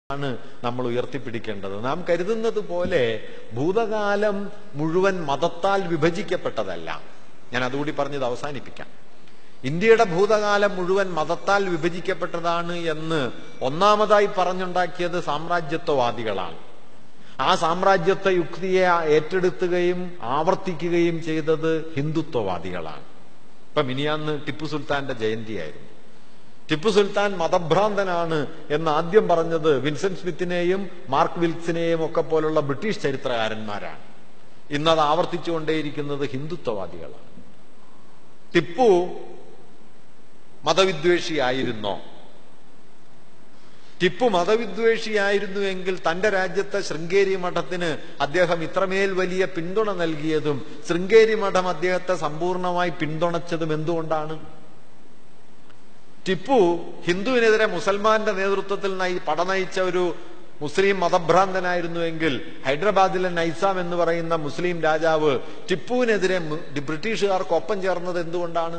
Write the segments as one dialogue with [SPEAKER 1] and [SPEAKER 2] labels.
[SPEAKER 1] ആണ് നമ്മൾ ഉയർത്തിപ്പിടിക്കേണ്ടത് നാം കരുതുന്നത് പോലെ ഭൂതകാലം മുഴുവൻ മതത്താൽ വിഭജിക്കപ്പെട്ടതല്ല ഞാൻ അതുകൂടി പറഞ്ഞത് അവസാനിപ്പിക്കാം ഇന്ത്യയുടെ ഭൂതകാലം മുഴുവൻ മതത്താൽ വിഭജിക്കപ്പെട്ടതാണ് എന്ന് ഒന്നാമതായി പറഞ്ഞുണ്ടാക്കിയത് സാമ്രാജ്യത്വവാദികളാണ് ആ സാമ്രാജ്യത്വ യുക്തിയെ ഏറ്റെടുത്തുകയും ആവർത്തിക്കുകയും ചെയ്തത് ഹിന്ദുത്വവാദികളാണ് ഇപ്പൊ മിനിയാന്ന് ടിപ്പു സുൽത്താന്റെ ജയന്തിയായിരുന്നു ടിപ്പു സുൽത്താൻ മതഭ്രാന്തനാണ് എന്ന് ആദ്യം പറഞ്ഞത് വിൻസെന്റ് സ്മിത്തിനെയും മാർക്ക് വിൽസിനെയും ഒക്കെ പോലുള്ള ബ്രിട്ടീഷ് ചരിത്രകാരന്മാരാണ് ഇന്നത് ആവർത്തിച്ചുകൊണ്ടേയിരിക്കുന്നത് ഹിന്ദുത്വവാദികളാണ് ടിപ്പു മതവിദ്വേഷിയായിരുന്നോ ടിപ്പു മതവിദ്വേഷിയായിരുന്നുവെങ്കിൽ തന്റെ രാജ്യത്തെ ശൃംഗേരി മഠത്തിന് അദ്ദേഹം ഇത്രമേൽ വലിയ പിന്തുണ നൽകിയതും ശൃംഗേരി മഠം അദ്ദേഹത്തെ സമ്പൂർണമായി പിന്തുണച്ചതും എന്തുകൊണ്ടാണ് ടിപ്പു ഹിന്ദുവിനെതിരെ മുസൽമാന്റെ നേതൃത്വത്തിൽ നയി പടനയിച്ച ഒരു മുസ്ലിം മതഭ്രാന്തനായിരുന്നുവെങ്കിൽ ഹൈദരാബാദിലെ നൈസാം എന്ന് പറയുന്ന മുസ്ലിം രാജാവ് ടിപ്പുവിനെതിരെ മു- ബ്രിട്ടീഷുകാർക്കൊപ്പം ചേർന്നത് എന്തുകൊണ്ടാണ്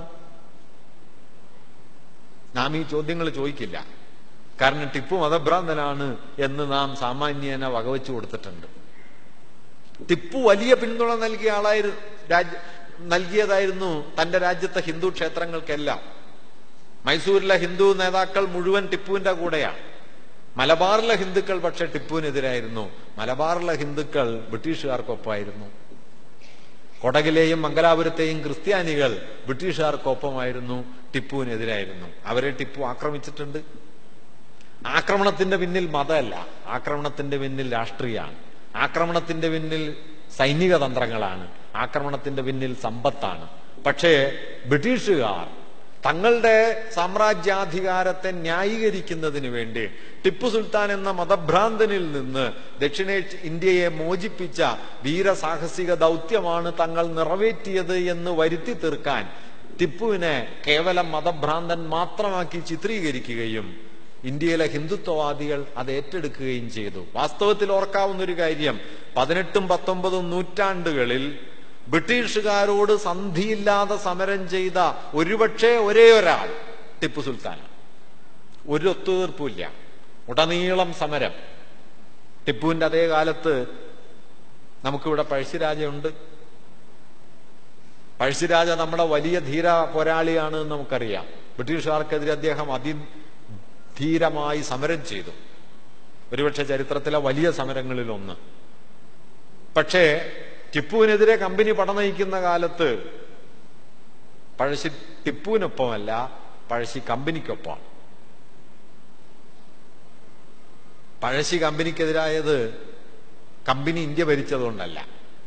[SPEAKER 1] നാം ഈ ചോദ്യങ്ങൾ ചോദിക്കില്ല കാരണം ടിപ്പു മതഭ്രാന്തനാണ് എന്ന് നാം സാമാന്യേന വകവെച്ചു കൊടുത്തിട്ടുണ്ട് ടിപ്പു വലിയ പിന്തുണ നൽകിയ ആളായിരുന്നു രാജ്യ നൽകിയതായിരുന്നു തന്റെ രാജ്യത്തെ ഹിന്ദു ക്ഷേത്രങ്ങൾക്കെല്ലാം മൈസൂരിലെ ഹിന്ദു നേതാക്കൾ മുഴുവൻ ടിപ്പുവിന്റെ കൂടെയാണ് മലബാറിലെ ഹിന്ദുക്കൾ പക്ഷെ ടിപ്പുവിനെതിരായിരുന്നു മലബാറിലെ ഹിന്ദുക്കൾ ബ്രിട്ടീഷുകാർക്കൊപ്പമായിരുന്നു കൊടകിലെയും മംഗലാപുരത്തെയും ക്രിസ്ത്യാനികൾ ബ്രിട്ടീഷുകാർക്കൊപ്പമായിരുന്നു ടിപ്പുവിനെതിരായിരുന്നു അവരെ ടിപ്പു ആക്രമിച്ചിട്ടുണ്ട് ആക്രമണത്തിന്റെ പിന്നിൽ മതമല്ല ആക്രമണത്തിന്റെ പിന്നിൽ രാഷ്ട്രീയമാണ് ആക്രമണത്തിന്റെ പിന്നിൽ സൈനിക തന്ത്രങ്ങളാണ് ആക്രമണത്തിന്റെ പിന്നിൽ സമ്പത്താണ് പക്ഷേ ബ്രിട്ടീഷുകാർ തങ്ങളുടെ സാമ്രാജ്യാധികാരത്തെ ന്യായീകരിക്കുന്നതിന് വേണ്ടി ടിപ്പു സുൽത്താൻ എന്ന മതഭ്രാന്തനിൽ നിന്ന് ദക്ഷിണേഷ്യ ഇന്ത്യയെ മോചിപ്പിച്ച വീരസാഹസിക ദൗത്യമാണ് തങ്ങൾ നിറവേറ്റിയത് എന്ന് വരുത്തി തീർക്കാൻ ടിപ്പുവിനെ കേവലം മതഭ്രാന്തൻ മാത്രമാക്കി ചിത്രീകരിക്കുകയും ഇന്ത്യയിലെ ഹിന്ദുത്വവാദികൾ അത് ഏറ്റെടുക്കുകയും ചെയ്തു വാസ്തവത്തിൽ ഓർക്കാവുന്ന ഒരു കാര്യം പതിനെട്ടും പത്തൊമ്പതും നൂറ്റാണ്ടുകളിൽ ബ്രിട്ടീഷുകാരോട് സന്ധിയില്ലാതെ സമരം ചെയ്ത ഒരുപക്ഷെ ഒരേ ഒരാൾ ടിപ്പു സുൽത്താൻ ഒരു ഒത്തുതീർപ്പുമില്ല ഉടനീളം സമരം ടിപ്പുവിന്റെ അതേ കാലത്ത് നമുക്കിവിടെ പഴശ്ശിരാജയുണ്ട് പഴശ്ശിരാജ നമ്മുടെ വലിയ ധീര പോരാളിയാണ് എന്ന് നമുക്കറിയാം ബ്രിട്ടീഷുകാർക്കെതിരെ അദ്ദേഹം അതിധീരമായി സമരം ചെയ്തു ഒരുപക്ഷെ ചരിത്രത്തിലെ വലിയ സമരങ്ങളിൽ ഒന്ന് പക്ഷേ ടിപ്പുവിനെതിരെ കമ്പനി പടനയിക്കുന്ന കാലത്ത് പഴശ്ശി ടിപ്പുവിനൊപ്പമല്ല പഴശ്ശി കമ്പനിക്കൊപ്പം പഴശ്ശി കമ്പനിക്കെതിരായത് കമ്പനി ഇന്ത്യ ഭരിച്ചതുകൊണ്ടല്ല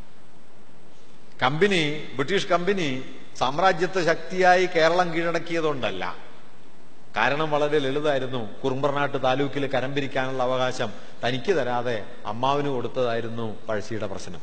[SPEAKER 1] കമ്പനി ബ്രിട്ടീഷ് കമ്പനി സാമ്രാജ്യത്വ ശക്തിയായി കേരളം കീഴടക്കിയതുകൊണ്ടല്ല കാരണം വളരെ ലളിതായിരുന്നു കുറുമ്പർനാട്ട് താലൂക്കിൽ കരം പിരിക്കാനുള്ള അവകാശം തനിക്ക് തരാതെ അമ്മാവിന് കൊടുത്തതായിരുന്നു പഴശ്ശിയുടെ പ്രശ്നം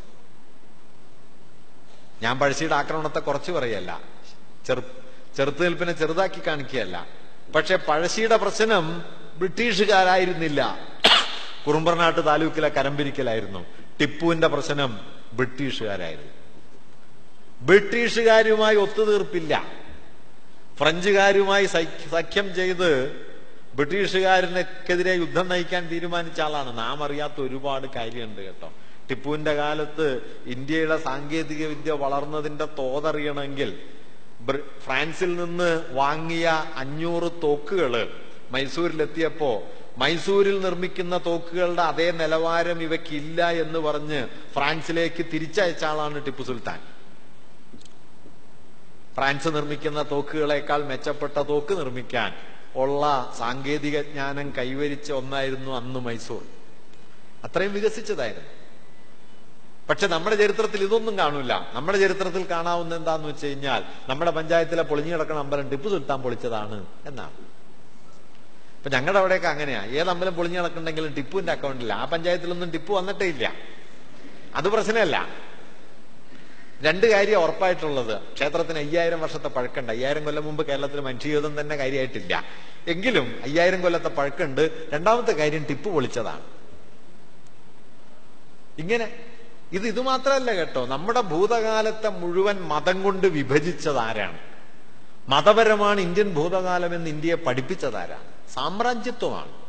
[SPEAKER 1] ഞാൻ പഴശ്ശിയുടെ ആക്രമണത്തെ കുറച്ച് പറയല്ല ചെറു ചെറുത്തുനിൽപ്പിനെ ചെറുതാക്കി കാണിക്കുകയല്ല പക്ഷെ പഴശ്ശിയുടെ പ്രശ്നം ബ്രിട്ടീഷുകാരായിരുന്നില്ല കുറുമ്പർനാട്ട് താലൂക്കിലെ കരം പിരിക്കലായിരുന്നു ടിപ്പുവിന്റെ പ്രശ്നം ബ്രിട്ടീഷുകാരായിരുന്നു ബ്രിട്ടീഷുകാരുമായി ഒത്തുതീർപ്പില്ല ഫ്രഞ്ചുകാരുമായി സഖ്യ- സഖ്യം ചെയ്ത് ബ്രിട്ടീഷുകാരനെക്കെതിരെ യുദ്ധം നയിക്കാൻ തീരുമാനിച്ച ആളാണ് നാം അറിയാത്ത ഒരുപാട് കാര്യമുണ്ട് കേട്ടോ ടിപ്പുവിന്റെ കാലത്ത് ഇന്ത്യയുടെ സാങ്കേതിക വിദ്യ വളർന്നതിന്റെ തോതറിയണമെങ്കിൽ ബ്രി- ഫ്രാൻസിൽ നിന്ന് വാങ്ങിയ അഞ്ഞൂറ് തോക്കുകള് മൈസൂരിലെത്തിയപ്പോ മൈസൂരിൽ നിർമ്മിക്കുന്ന തോക്കുകളുടെ അതേ നിലവാരം ഇവയ്ക്കില്ല എന്ന് പറഞ്ഞ് ഫ്രാൻസിലേക്ക് തിരിച്ചയച്ച ആളാണ് ടിപ്പു സുൽത്താൻ ഫ്രാൻസ് നിർമ്മിക്കുന്ന തോക്കുകളെക്കാൾ മെച്ചപ്പെട്ട തോക്ക് നിർമ്മിക്കാൻ ഉള്ള സാങ്കേതിക ജ്ഞാനം കൈവരിച്ച ഒന്നായിരുന്നു അന്ന് മൈസൂർ അത്രയും വികസിച്ചതായിരുന്നു പക്ഷെ നമ്മുടെ ചരിത്രത്തിൽ ഇതൊന്നും കാണൂല നമ്മുടെ ചരിത്രത്തിൽ കാണാവുന്ന എന്താന്ന് വെച്ച് കഴിഞ്ഞാൽ നമ്മുടെ പഞ്ചായത്തിലെ പൊളിഞ്ഞു കിടക്കുന്ന അമ്പലം ടിപ്പു സുൽത്താൻ പൊളിച്ചതാണ് എന്നാണ് ഇപ്പൊ ഞങ്ങളുടെ അവിടെയൊക്കെ അങ്ങനെയാ ഏത് അമ്പലം പൊളിഞ്ഞു കിടക്കുന്നുണ്ടെങ്കിലും ടിപ്പുവിന്റെ അക്കൗണ്ടില്ല ആ പഞ്ചായത്തിലൊന്നും ടിപ്പു വന്നിട്ടേ ഇല്ല അത് പ്രശ്നമല്ല രണ്ട് കാര്യം ഉറപ്പായിട്ടുള്ളത് ക്ഷേത്രത്തിന് അയ്യായിരം വർഷത്തെ പഴക്കമുണ്ട് അയ്യായിരം കൊല്ലം മുമ്പ് കേരളത്തിൽ മനുഷ്യയുധം തന്നെ കാര്യമായിട്ടില്ല എങ്കിലും അയ്യായിരം കൊല്ലത്തെ പഴക്കമുണ്ട് രണ്ടാമത്തെ കാര്യം ടിപ്പു പൊളിച്ചതാണ് ഇങ്ങനെ ഇത് ഇത് മാത്രമല്ല കേട്ടോ നമ്മുടെ ഭൂതകാലത്തെ മുഴുവൻ മതം കൊണ്ട് വിഭജിച്ചത് ആരാണ് മതപരമാണ് ഇന്ത്യൻ ഭൂതകാലം എന്ന് ഇന്ത്യയെ പഠിപ്പിച്ചതാരാണ് സാമ്രാജ്യത്വമാണ്